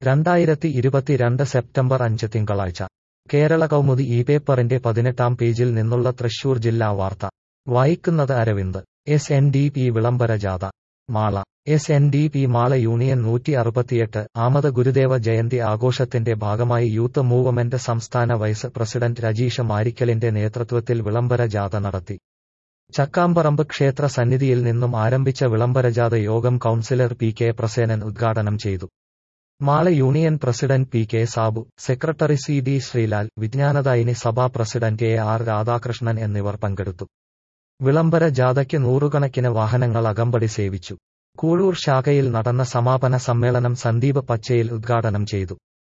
രണ്ടായിരത്തി ഇരുപത്തിരണ്ട് സെപ്റ്റംബർ അഞ്ച് തിങ്കളാഴ്ച കേരള കൗമുദി ഈ പേപ്പറിന്റെ പതിനെട്ടാം പേജിൽ നിന്നുള്ള തൃശൂർ ജില്ലാ വാർത്ത വായിക്കുന്നത് Aravind S N D P വിളംബര ജാഥ Mala S N D P Mala union നൂറ്റി അറുപത്തിയെട്ട് ആമത് ഗുരുദേവ ജയന്തി ആഘോഷത്തിന്റെ ഭാഗമായി യൂത്ത് മൂവ്മെന്റ് സംസ്ഥാന വൈസ് പ്രസിഡന്റ് രജീഷ് മാരിക്കലിന്റെ നേതൃത്വത്തിൽ വിളംബര ജാഥ നടത്തി ചക്കാമ്പറമ്പ് ക്ഷേത്ര സന്നിധിയിൽ നിന്നും ആരംഭിച്ച വിളംബരജാഥ യോഗം കൌൺസിലർ പി കെ പ്രസേനൻ ഉദ്ഘാടനം ചെയ്തു Mala union president P K Sabu secretary C D Sreelal Vijnanadayini സഭാ പ്രസിഡന്റ് എ ആർ രാധാകൃഷ്ണൻ എന്നിവർ പങ്കെടുത്തു വിളംബര ജാഥയ്ക്ക് നൂറുകണക്കിന് വാഹനങ്ങൾ അകമ്പടി സേവിച്ചു കൂഴൂർ ശാഖയിൽ നടന്ന സമാപന സമ്മേളനം സന്ദീപ് പച്ചയിൽ ഉദ്ഘാടനം ചെയ്തു